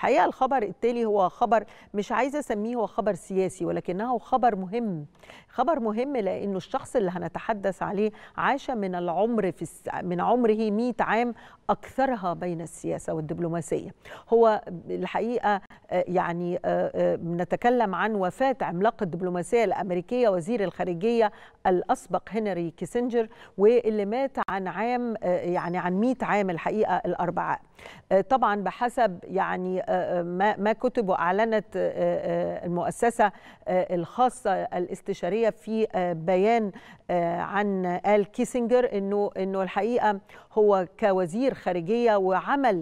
الحقيقه الخبر التالي هو خبر مش عايزه اسميه هو خبر سياسي ولكنه خبر مهم خبر مهم لانه الشخص اللي هنتحدث عليه عاش من العمر في الس... من عمره 100 عام اكثرها بين السياسه والدبلوماسيه هو الحقيقه يعني نتكلم عن وفاه عملاق الدبلوماسيه الامريكيه وزير الخارجيه الاسبق هنري كيسنجر واللي مات عن عام يعني عن 100 عام الحقيقه الاربعاء طبعا بحسب يعني ما ما كتب واعلنت المؤسسه الخاصه الاستشاريه في بيان عن ال كيسنجر انه انه الحقيقه هو كوزير خارجيه وعمل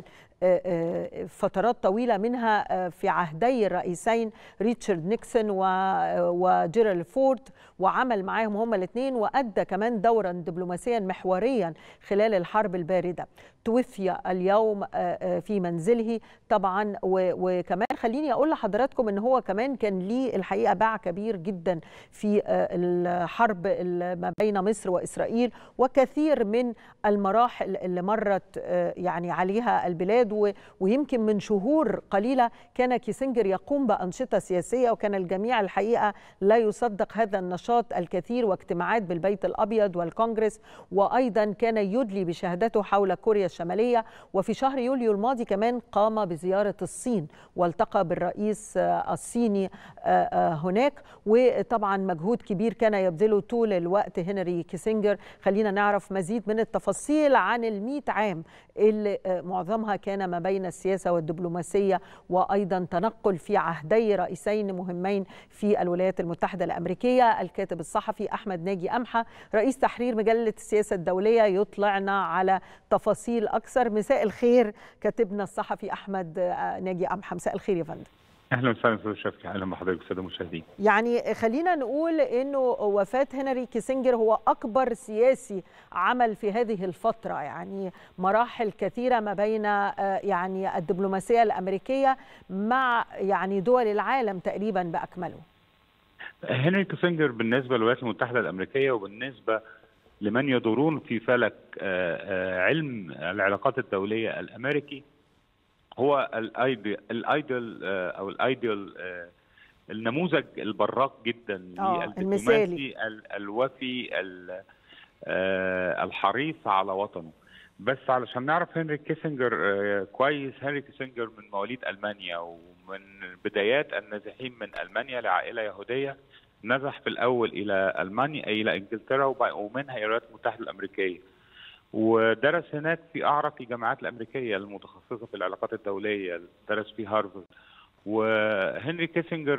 فترات طويلة منها في عهدي الرئيسين ريتشارد نيكسون وجيرال فورد وعمل معاهم هما الاثنين وأدى كمان دورا دبلوماسيا محوريا خلال الحرب الباردة توفي اليوم في منزله طبعا وكمان خليني أقول لحضراتكم أن هو كمان كان ليه الحقيقة باع كبير جدا في الحرب ما بين مصر وإسرائيل وكثير من المراحل اللي مرت يعني عليها البلاد ويمكن من شهور قليلة كان كيسنجر يقوم بأنشطة سياسية وكان الجميع الحقيقة لا يصدق هذا النشاط الكثير واجتماعات بالبيت الأبيض والكونغرس وأيضا كان يدلي بشهادته حول كوريا الشمالية وفي شهر يوليو الماضي كمان قام بزيارة الصين والتقى بالرئيس الصيني هناك وطبعا مجهود كبير كان يبذله طول الوقت هنري كيسنجر خلينا نعرف مزيد من التفاصيل عن المئة عام اللي معظمها كان ما بين السياسة والدبلوماسية وأيضا تنقل في عهدي رئيسين مهمين في الولايات المتحدة الأمريكية الكاتب الصحفي أحمد ناجي أمحى رئيس تحرير مجلة السياسة الدولية يطلعنا على تفاصيل أكثر مساء الخير كاتبنا الصحفي أحمد ناجي أمحى مساء الخير يا فندم اهلا وسهلا استاذ شفقي اهلا بحضرتك الساده المشاهدين يعني خلينا نقول انه وفاه هنري كيسنجر هو اكبر سياسي عمل في هذه الفتره يعني مراحل كثيره ما بين يعني الدبلوماسيه الامريكيه مع يعني دول العالم تقريبا باكمله هنري كيسنجر بالنسبه للولايات المتحده الامريكيه وبالنسبه لمن يدورون في فلك علم العلاقات الدوليه الامريكي هو الايديال الايديال او الايديال النموذج البراق جدا للدبلوماسي الوفي الحريص على وطنه بس علشان نعرف هنري كيسنجر كويس هنري كيسنجر من مواليد المانيا ومن بدايات النازحين من المانيا لعائله يهوديه نزح في الاول الى المانيا الى انجلترا ومنها الى الولايات المتحده الامريكيه ودرس هناك في اعرق الجامعات الامريكيه المتخصصه في العلاقات الدوليه درس في هارفارد وهنري كيسنجر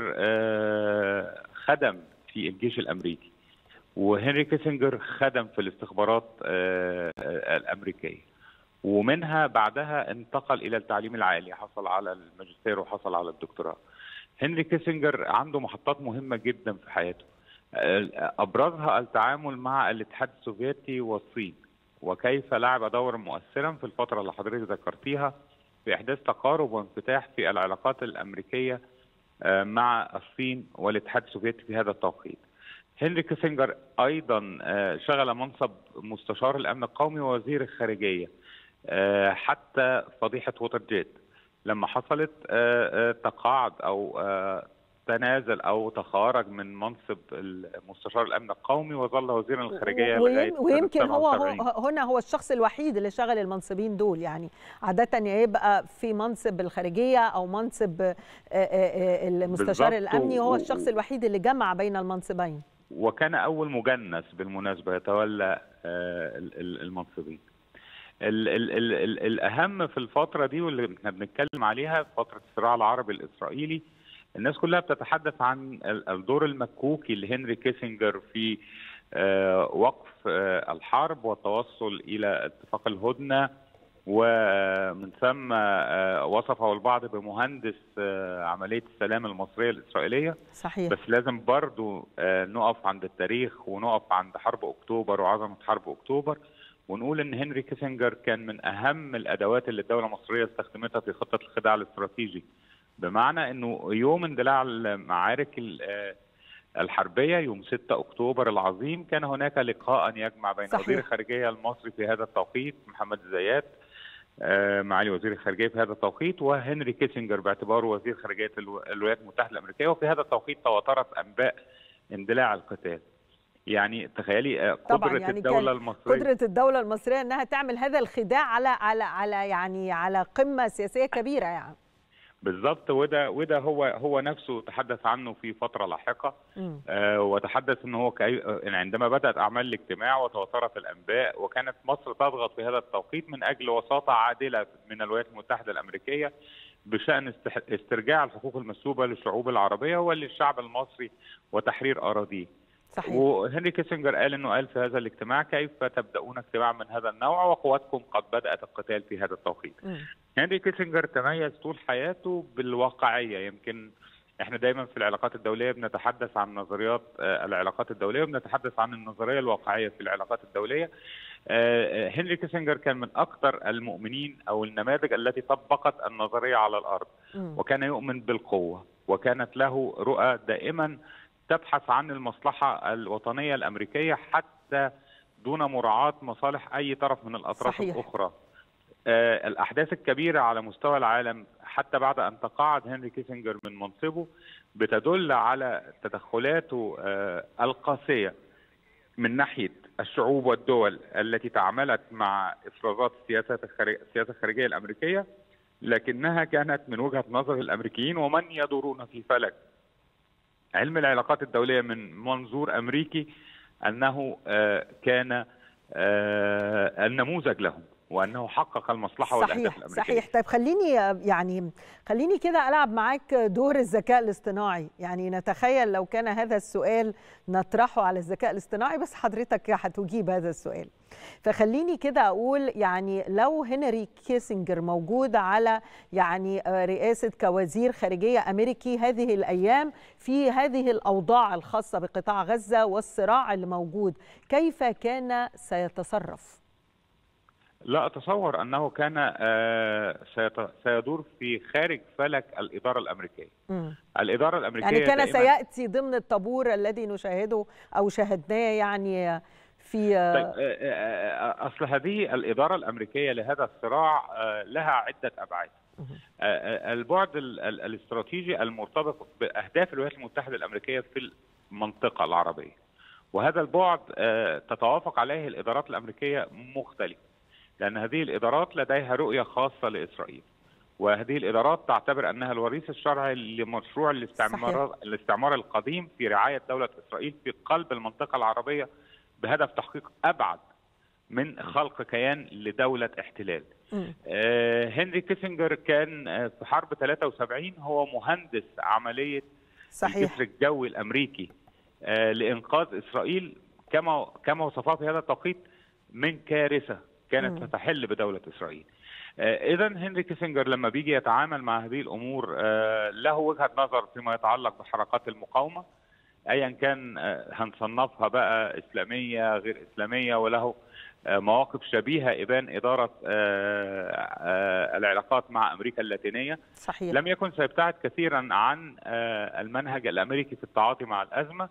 خدم في الجيش الامريكي وهنري كيسنجر خدم في الاستخبارات الامريكيه ومنها بعدها انتقل الى التعليم العالي حصل على الماجستير وحصل على الدكتوراه هنري كيسنجر عنده محطات مهمه جدا في حياته ابرزها التعامل مع الاتحاد السوفيتي والصين وكيف لعب دورا مؤثرا في الفترة اللي حضرتك ذكرتيها في إحداث تقارب وانفتاح في العلاقات الأمريكية مع الصين والاتحاد السوفيتي في هذا التوقيت. هنري كيسنجر أيضا شغل منصب مستشار الأمن القومي ووزير الخارجية حتى فضيحة ووتر جيت لما حصلت تقاعد أو تنازل او تخارج من منصب مستشار الامن القومي وظل وزيرا الخارجيه لغايه ويمكن هو هنا هو الشخص الوحيد اللي شغل المنصبين دول يعني عاده يبقى في منصب الخارجيه او منصب المستشار الامني هو الشخص الوحيد اللي جمع بين المنصبين وكان اول مجنس بالمناسبه يتولى المنصبين ال ال ال ال الاهم في الفتره دي واللي احنا بنتكلم عليها فتره الصراع العربي الاسرائيلي الناس كلها بتتحدث عن الدور المكوكي لهنري كيسنجر في وقف الحرب والتوصل الى اتفاق الهدنه ومن ثم وصفه البعض بمهندس عمليه السلام المصريه الاسرائيليه صحيح بس لازم برضو نقف عند التاريخ ونقف عند حرب اكتوبر وعظمه حرب اكتوبر ونقول ان هنري كيسنجر كان من اهم الادوات اللي الدوله المصريه استخدمتها في خطه الخداع الاستراتيجي بمعنى انه يوم اندلاع المعارك الحربيه يوم 6 اكتوبر العظيم كان هناك لقاء يجمع بين وزير الخارجيه المصري في هذا التوقيت محمد الزيات معالي وزير الخارجيه في هذا التوقيت وهنري كيسنجر باعتباره وزير خارجيه الولايات المتحده الامريكيه وفي هذا التوقيت تواترت انباء اندلاع القتال. يعني تخيلي قدره يعني الدوله المصريه قدره الدوله المصريه انها تعمل هذا الخداع على على على يعني على قمه سياسيه كبيره يعني بالظبط وده وده هو هو نفسه تحدث عنه في فتره لاحقه آه وتحدث ان هو كأي عندما بدات اعمال الاجتماع وتواترت الانباء وكانت مصر تضغط في هذا التوقيت من اجل وساطه عادله من الولايات المتحده الامريكيه بشان استرجاع الحقوق المسلوبه للشعوب العربيه وللشعب المصري وتحرير اراضيه. صحيح. وهنري كيسنجر قال انه قال في هذا الاجتماع كيف تبداون اجتماع من هذا النوع وقواتكم قد بدات القتال في هذا التوقيت. م. هنري كيسنجر تميز طول حياته بالواقعيه يمكن احنا دايما في العلاقات الدوليه بنتحدث عن نظريات العلاقات الدوليه وبنتحدث عن النظريه الواقعيه في العلاقات الدوليه. هنري كيسنجر كان من اكثر المؤمنين او النماذج التي طبقت النظريه على الارض م. وكان يؤمن بالقوه وكانت له رؤى دائما تبحث عن المصلحة الوطنية الأمريكية حتى دون مراعاة مصالح أي طرف من الأطراف صحيح. الأخرى آه الأحداث الكبيرة على مستوى العالم حتى بعد أن تقاعد هنري كيسنجر من منصبه بتدل على تدخلاته آه القاسية من ناحية الشعوب والدول التي تعاملت مع إفرازات السياسات الخارج... السياسة الخارجية الأمريكية لكنها كانت من وجهة نظر الأمريكيين ومن يدورون في فلك علم العلاقات الدوليه من منظور امريكي انه كان النموذج لهم وانه حقق المصلحه صحيح والاهداف الامريكيه صحيح طيب خليني يعني خليني كده العب معاك دور الذكاء الاصطناعي يعني نتخيل لو كان هذا السؤال نطرحه على الذكاء الاصطناعي بس حضرتك هتجيب هذا السؤال فخليني كده اقول يعني لو هنري كيسنجر موجود على يعني رئاسه كوزير خارجيه امريكي هذه الايام في هذه الاوضاع الخاصه بقطاع غزه والصراع اللي موجود كيف كان سيتصرف لا اتصور انه كان سيدور في خارج فلك الاداره الامريكيه. م. الاداره الامريكيه يعني كان سياتي ضمن الطابور الذي نشاهده او شاهدناه يعني في طيب اصل هذه الاداره الامريكيه لهذا الصراع لها عده ابعاد. البعد الاستراتيجي المرتبط باهداف الولايات المتحده الامريكيه في المنطقه العربيه. وهذا البعد تتوافق عليه الادارات الامريكيه مختلفه. لأن هذه الإدارات لديها رؤية خاصة لإسرائيل وهذه الإدارات تعتبر أنها الوريث الشرعي لمشروع الاستعمار صحيح. الاستعمار القديم في رعاية دولة إسرائيل في قلب المنطقة العربية بهدف تحقيق أبعد من خلق كيان لدولة احتلال آه هنري كيسنجر كان في حرب 73 هو مهندس عملية صحيح. الجسر الجوي الأمريكي آه لإنقاذ إسرائيل كما كما وصفها في هذا التوقيت من كارثة كانت ستحل بدولة إسرائيل آه إذا هنري كيسنجر لما بيجي يتعامل مع هذه الأمور آه له وجهة نظر فيما يتعلق بحركات المقاومة أيا كان آه هنصنفها بقى إسلامية غير إسلامية وله مواقف شبيهة إبان إدارة العلاقات مع أمريكا اللاتينية صحيح. لم يكن سيبتعد كثيرا عن المنهج الأمريكي في التعاطي مع الأزمة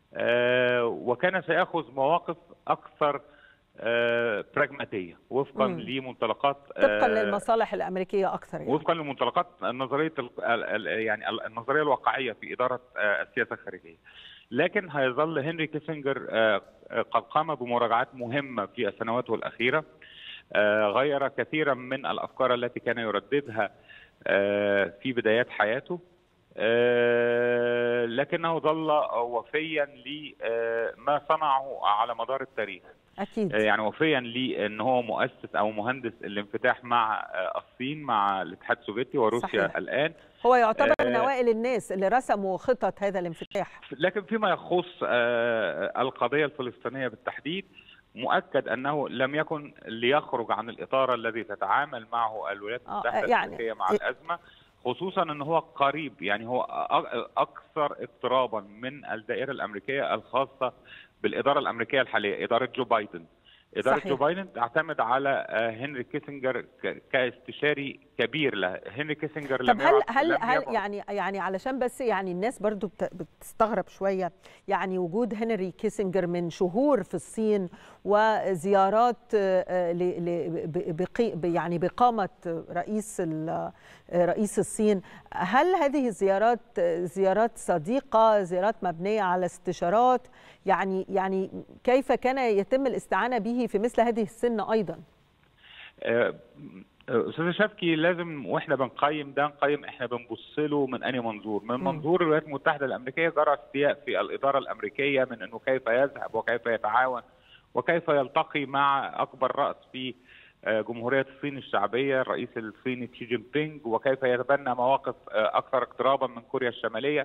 وكان سيأخذ مواقف أكثر آه براجماتيه وفقا مم. لمنطلقات طبقا آه للمصالح الامريكيه اكثر يعني. وفقا لمنطلقات نظريه يعني النظريه الواقعيه في اداره آه السياسه الخارجيه لكن هيظل هنري كيسنجر قد قام بمراجعات مهمه في السنوات الاخيره غير كثيرا من الافكار التي كان يرددها في بدايات حياته لكنه ظل وفيا لما صنعه على مدار التاريخ اكيد يعني وفيا لان هو مؤسس او مهندس الانفتاح مع الصين مع الاتحاد السوفيتي وروسيا صحيح. الان هو يعتبر من اوائل الناس اللي رسموا خطط هذا الانفتاح لكن فيما يخص القضيه الفلسطينيه بالتحديد مؤكد انه لم يكن ليخرج عن الاطار الذي تتعامل معه الولايات المتحده يعني الامريكيه مع الازمه خصوصا ان هو قريب يعني هو اكثر اقترابا من الدائره الامريكيه الخاصه بالاداره الامريكيه الحاليه اداره جو بايدن اداره صحيح. جو بايدن تعتمد على هنري كيسنجر كاستشاري كبير له هنري كيسنجر طب لم هل يعد هل لم هل يبعد يعني يعني علشان بس يعني الناس برضو بت- بتستغرب شويه يعني وجود هنري كيسنجر من شهور في الصين وزيارات آه، ل- ل- ب- بقي- ب- يعني بقامه رئيس ال- رئيس الصين هل هذه الزيارات زيارات صديقه زيارات مبنيه على استشارات يعني يعني كيف كان يتم الاستعانه به في مثل هذه السن ايضا آه، استاذ شفكي لازم واحنا بنقيم ده نقيم احنا بنبص له من انهي منظور من مم. منظور الولايات المتحده الامريكيه جرى استياء في الاداره الامريكيه من انه كيف يذهب وكيف يتعاون وكيف يلتقي مع اكبر راس في آه، جمهوريه الصين الشعبيه الرئيس الصيني تشي جين بينج وكيف يتبنى مواقف آه، اكثر اقترابا من كوريا الشماليه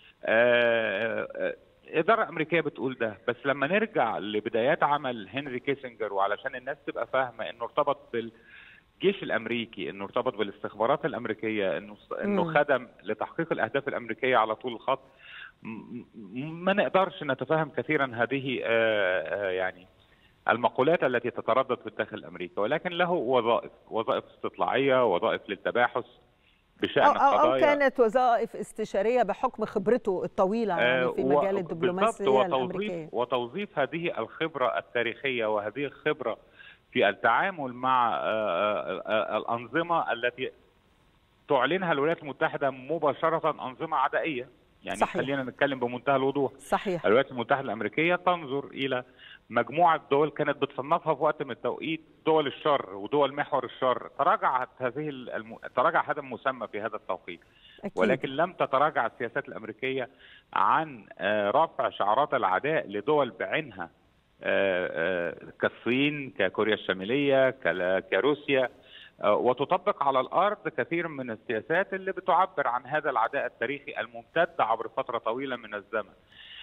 آه، آه، الإدارة الأمريكية بتقول ده بس لما نرجع لبدايات عمل هنري كيسنجر وعلشان الناس تبقى فاهمة إنه ارتبط بالجيش الأمريكي إنه ارتبط بالاستخبارات الأمريكية إنه إنه مم. خدم لتحقيق الأهداف الأمريكية على طول الخط م- م- ما نقدرش نتفهم كثيرا هذه آه، آه، يعني المقولات التي تتردد في الداخل الأمريكي ولكن له وظائف وظائف استطلاعية وظائف للتباحث بشأن أو, أو, أو القضايا كانت وظائف استشارية بحكم خبرته الطويلة يعني في آه، و- مجال بالضبط، الدبلوماسية وتوظيف الأمريكية وتوظيف هذه الخبره التاريخيه وهذه الخبره في التعامل مع آه، آه، آه، الانظمه التي تعلنها الولايات المتحده مباشره انظمه عدائيه يعني صحيح. خلينا نتكلم بمنتهى الوضوح صحيح الولايات المتحده الامريكيه تنظر الى مجموعه دول كانت بتصنفها في وقت من التوقيت دول الشر ودول محور الشر تراجعت هذه الم... تراجع هذا المسمى في هذا التوقيت أكيد. ولكن لم تتراجع السياسات الامريكيه عن آه، رفع شعارات العداء لدول بعينها آه، آه، كالصين ككوريا الشماليه كلا- كروسيا آه، وتطبق على الارض كثير من السياسات اللي بتعبر عن هذا العداء التاريخي الممتد عبر فتره طويله من الزمن.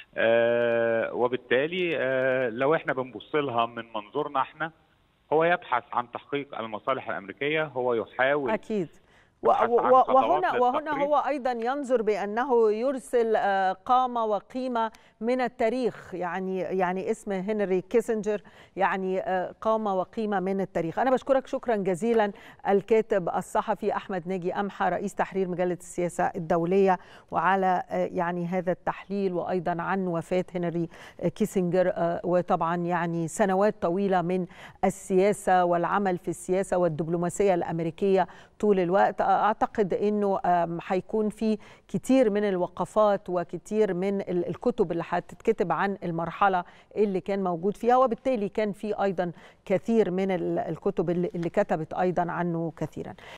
آه، وبالتالي آه، لو احنا بنبص لها من منظورنا احنا هو يبحث عن تحقيق المصالح الامريكيه هو يحاول أكيد و- بحث و- عن و- خطوات وهنا وهنا للتقريب. هو ايضا ينظر بانه يرسل آه، قامه وقيمه من التاريخ يعني يعني اسم هنري كيسنجر يعني آه، قامه وقيمه من التاريخ انا بشكرك شكرا جزيلا الكاتب الصحفي احمد ناجي امحى رئيس تحرير مجله السياسه الدوليه وعلى آه، يعني هذا التحليل وايضا عن وفاه هنري كيسنجر آه، وطبعا يعني سنوات طويله من السياسه والعمل في السياسه والدبلوماسيه الامريكيه طول الوقت اعتقد انه آم، هيكون في كتير من الوقفات وكتير من ال- الكتب اللي هتتكتب عن المرحله اللي كان موجود فيها وبالتالي كان في ايضا كثير من ال- الكتب اللي اللي كتبت ايضا عنه كثيرا